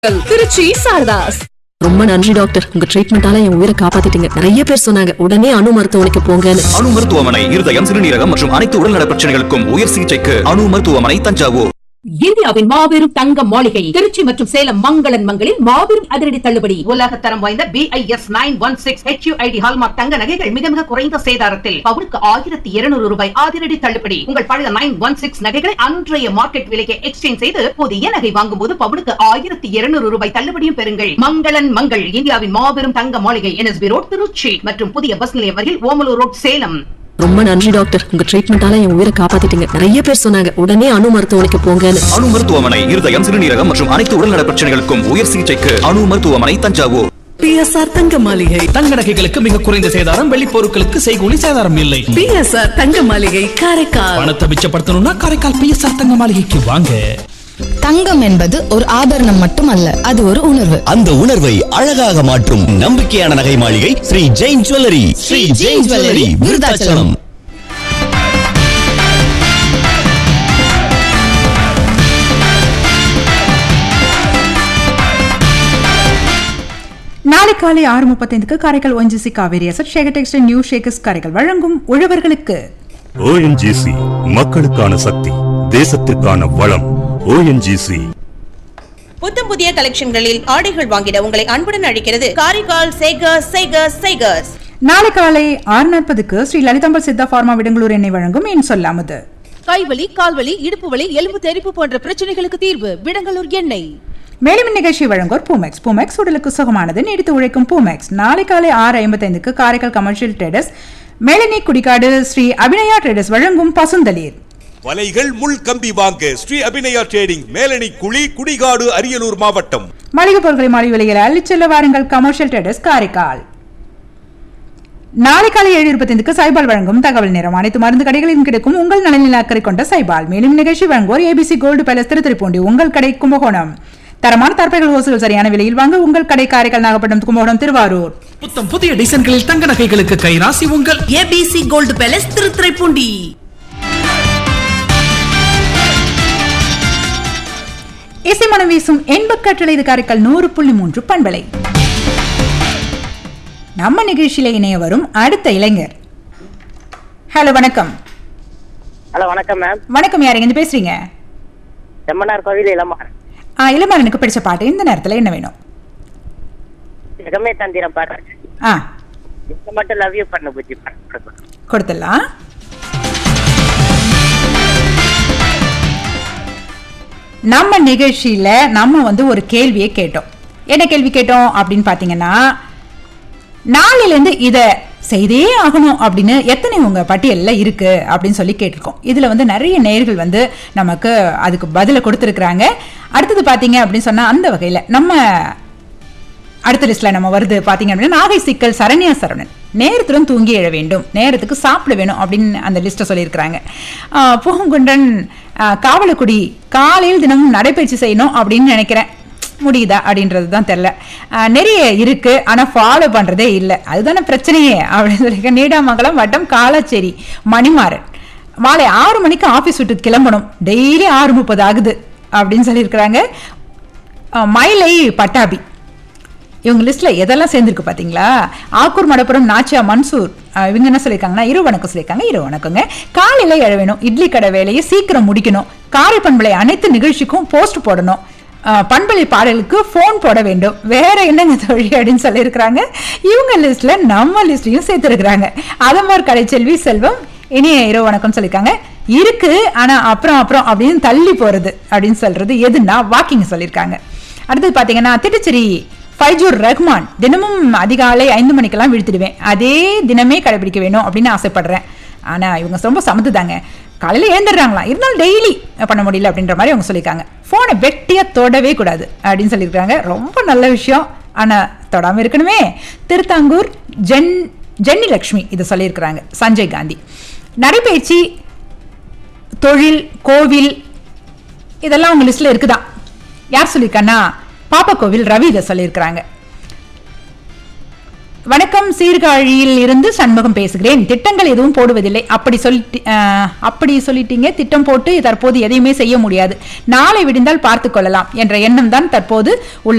திருச்சி சாரதாஸ் ரொம்ப நன்றி டாக்டர் உங்க ட்ரீட்மெண்டால என் உயிரை காப்பாத்திட்டீங்க நிறைய பேர் சொன்னாங்க உடனே அணு மருத்துவமனைக்கு போங்கன்னு அணு மருத்துவமனை இருதயம் சிறுநீரகம் மற்றும் அனைத்து உடல்நல பிரச்சனைகளுக்கும் உயர் சிகிச்சைக்கு அணு மருத்துவமனை தஞ்சாவூர் இந்தியாவின் மாபெரும் தங்க மாளிகை திருச்சி மற்றும் சேலம் மங்களன் மங்களில் மாபெரும் அதிரடி தள்ளுபடி உலக தரம் வாய்ந்த BIS nine one six HUID hallmark தங்க நகைகள் மிக மிக குறைந்த சேதாரத்தில் பவுனுக்கு ஆயிரத்தி இருநூறு ரூபாய் அதிரடி தள்ளுபடி உங்கள் பழைய நைன் ஒன் சிக்ஸ் நகைகளை அன்றைய மார்க்கெட் விலைக்கு எக்ஸ்சேஞ்ச் செய்து புதிய நகை வாங்கும் போது பவுனுக்கு ஆயிரத்தி இருநூறு ரூபாய் தள்ளுபடியும் பெறுங்கள் மங்களன் மங்கள் இந்தியாவின் மாபெரும் தங்க மாளிகை என்எஸ்பி ரோட் திருச்சி மற்றும் புதிய பஸ் நிலையம் வரையில் ஓமலூர் ரோட் சேலம் ரொம்ப நன்றி டாக்டர் உங்க ட்ரீட்மெண்டால என் உயிரை காப்பாத்திட்டீங்க நிறைய பேர் சொன்னாங்க உடனே அணு மருத்துவமனைக்கு போங்கன்னு அணு மருத்துவமனை இருதயம் சிறுநீரகம் மற்றும் அனைத்து உடல்நல பிரச்சனைகளுக்கும் உயர் சிகிச்சைக்கு அணு மருத்துவமனை தஞ்சாவூர் பிஎஸ்ஆர் தங்க மாளிகை தங்க நகைகளுக்கு மிக குறைந்த சேதாரம் வெள்ளி பொருட்களுக்கு செய்கூலி சேதாரம் இல்லை பிஎஸ்ஆர் தங்க மாளிகை காரைக்கால் பணத்தை மிச்சப்படுத்தணும்னா காரைக்கால் பிஎஸ்ஆர் தங்க மாளிகைக்கு வாங்க தங்கம் என்பது ஒரு ஆபரணம் மட்டுமல்ல அது ஒரு உணர்வு அந்த உணர்வை அழகாக மாற்றும் நம்பிக்கையான நகை மாளிகை ஸ்ரீ ஜெயின் ஜுவல்லரி ஸ்ரீ ஜெயின் ஜுவல்லரி விருதாச்சலம் நாளை காலை ஆறு முப்பத்தைந்துக்கு Karaikal ONGC Cauvery asset Shekar textile new Shekars Karaikal வழங்கும் உழவர்களுக்கு ஓஎன்ஜிசி மக்களுக்கான சக்தி தேசத்திற்கான வளம் ஓஎன்ஜிசி புத்தம் புதிய கலெக்ஷன்களில் ஆடைகள் வாங்கிட உங்களை அன்புடன் அழைக்கிறது காரைக்கால் சேகர்ஸ் சேகர்ஸ் சேகர்ஸ் நாளை காலை ஆறு நாற்பதுக்கு ஸ்ரீ லலிதாம்பல் சித்தா ஃபார்மா விடங்களூர் எண்ணெய் வழங்கும் என் சொல்லாமது கைவலி கால்வலி இடுப்பு வலி எலும்பு தெறிப்பு போன்ற பிரச்சனைகளுக்கு தீர்வு விடங்கலூர் எண்ணெய் மேலும் இந்நிகழ்ச்சி வழங்குவோர் பூமெக்ஸ் பூமெக்ஸ் உடலுக்கு சுகமானது நீடித்து உழைக்கும் பூமெக்ஸ் நாளை காலை ஆறு ஐம்பத்தைந்துக்கு Karaikal commercial traders Melini Kudikadu Sri Abhinaya traders வழங்கும் பசுந்தளிர் வலைகள் முள் கம்பி வாங்க ஸ்ரீ அபிநயா ட்ரேடிங் மேலணி குழி குடிகாடு அரியலூர் மாவட்டம் மளிகை பொருட்களை மாறி விலையில் அள்ளிச் செல்ல வாருங்கள் கமர்ஷியல் ட்ரேடர்ஸ் காரைக்கால் நாளை காலை ஏழு இருபத்தைந்துக்கு சைபால் வழங்கும் தகவல் நேரம் அனைத்து மருந்து கடைகளிலும் கிடைக்கும் உங்கள் நலனில் அக்கறை கொண்ட சைபால் மேலும் நிகழ்ச்சி வழங்குவோர் ஏபிசி கோல்டு பேலஸ் திருத்துறைப்பூண்டி உங்கள் கடை கும்பகோணம் தரமான தரப்பைகள் ஓசுகள் சரியான விலையில் வாங்க உங்கள் கடை காரைக்கால் நாகப்பட்டினம் கும்பகோணம் திருவாரூர் புத்தம் புதிய டிசைன்களில் தங்க நகைகளுக்கு கைராசி உங்கள் ஏபிசி கோல்டு பேலஸ் திருத்துறைப்பூண்டி இசை மனம் வீசும் என்பக்கற்றலை இது காரைக்கால் நூறு புள்ளி மூன்று பண்பலை நம்ம நிகழ்ச்சியில இணைய வரும் அடுத்த இளைஞர் ஹலோ வணக்கம் ஹலோ வணக்கம் மேம் வணக்கம் யார் எங்க பேசுறீங்க செம்மனார் கோவில் இளமார் ஆ இளமாறனுக்கு பிடிச்ச பாட்டு இந்த நேரத்துல என்ன வேணும் ஜெகமே தந்திரம் பாட்டு ஆ இப்ப மட்டும் லவ் யூ பண்ண புஜி பாட்டு கொடுத்துடலாம் நம்ம நிகழ்ச்சியில நம்ம வந்து ஒரு கேள்வியை கேட்டோம் என்ன கேள்வி கேட்டோம் அப்படின்னு பாத்தீங்கன்னா நாளிலேருந்து இதை செய்தே ஆகணும் அப்படின்னு எத்தனை உங்க பட்டியலில் இருக்கு அப்படின்னு சொல்லி கேட்டிருக்கோம் இதுல வந்து நிறைய நேயர்கள் வந்து நமக்கு அதுக்கு பதிலை கொடுத்துருக்குறாங்க அடுத்தது பாத்தீங்க அப்படின்னு சொன்னா அந்த வகையில நம்ம அடுத்த லிஸ்ட்ல நம்ம வருது பாத்தீங்க அப்படின்னா நாகை சிக்கல் சரண்யா சரவணன் நேரத்துடன் தூங்கி எழ வேண்டும் நேரத்துக்கு சாப்பிட வேணும் அப்படின்னு அந்த லிஸ்ட்டை சொல்லியிருக்கிறாங்க ஆஹ் பூங்குன்றன் ஆஹ் காவலக்குடி காலையில் தினமும் நடைபயிற்சி செய்யணும் அப்படின்னு நினைக்கிறேன் முடியுதா அப்படின்றது தான் தெரில நிறைய இருக்கு ஆனால் ஃபாலோ பண்ணுறதே இல்லை அதுதானே பிரச்சனையே அப்படின்னு சொல்லியிருக்க நீடாமங்கலம் வட்டம் காலாச்சேரி மணிமாறன் மாலை ஆறு மணிக்கு ஆஃபீஸ் விட்டு கிளம்பணும் டெய்லி ஆறு முப்பது ஆகுது அப்படின்னு சொல்லியிருக்கிறாங்க ஆஹ் மயிலை பட்டாபி இவங்க லிஸ்ட்ல எதெல்லாம் சேர்ந்துருக்கு பாத்தீங்களா ஆக்கூர் மடப்புறம் நாச்சியா மன்சூர் அஹ் இவங்க என்ன சொல்லியிருக்காங்கன்னா இரு வணக்கம் சொல்லியிருக்காங்க இரு வணக்கங்க காலையில எழ வேணும் இட்லி கடை வேலையை சீக்கிரம் முடிக்கணும் காரை பண்பலை அனைத்து நிகழ்ச்சிக்கும் போஸ்ட் போடணும் அஹ் பண்பலை பாடலுக்கு ஃபோன் போட வேண்டும் வேற என்னங்க தொழில் அப்படின்னு சொல்லியிருக்கிறாங்க இவங்க லிஸ்ட்ல நம்ம லிஸ்ட்லையும் சேர்த்துருக்குறாங்க அதமார் கலைச்செல்வி செல்வம் இனிய இரவு வணக்கம் சொல்லியிருக்காங்க இருக்கு ஆனா அப்புறம் அப்புறம் அப்படின்னு தள்ளி போறது அப்படின்னு சொல்றது எதுன்னா வாக்கிங் சொல்லியிருக்காங்க அடுத்தது பாத்தீங்கன்னா திட்டுச்சேரி ஃபைஜூர் ரஹ்மான் தினமும் அதிகாலை ஐந்து மணிக்கெல்லாம் விழுத்துடுவேன் அதே தினமே கடைபிடிக்க வேணும் அப்படின்னு ஆசைப்படுறேன் ஆனா இவங்க ரொம்ப சமத்துதாங்க காலையில எழுந்துடுறாங்களா இருந்தாலும் டெய்லி பண்ண முடியல அப்படின்ற மாதிரி அவங்க சொல்லியிருக்காங்க ஃபோனை வெட்டியா தொடவே கூடாது அப்படின்னு சொல்லியிருக்காங்க ரொம்ப நல்ல விஷயம் ஆனா தொடாம இருக்கணுமே திருத்தாங்கூர் ஜென் ஜென்னி லக்ஷ்மி இதை சொல்லியிருக்கிறாங்க சஞ்சய் காந்தி நடைபயிற்சி தொழில் கோவில் இதெல்லாம் உங்க லிஸ்ட்ல இருக்குதான் யார் சொல்லியிருக்கான்னா பாப்பா கோவில் ரவி இதை சொல்லியிருக்கிறாங்க வணக்கம் சீர்காழியில் இருந்து சண்முகம் பேசுகிறேன் திட்டங்கள் எதுவும் போடுவதில்லை அப்படி சொல்லிட்டு அஹ், அப்படி சொல்லிட்டீங்க திட்டம் போட்டு தற்போது எதையுமே செய்ய முடியாது நாளை விடிந்தால் பார்த்துக் கொள்ளலாம் என்ற எண்ணம் தான் தற்போது உள்ள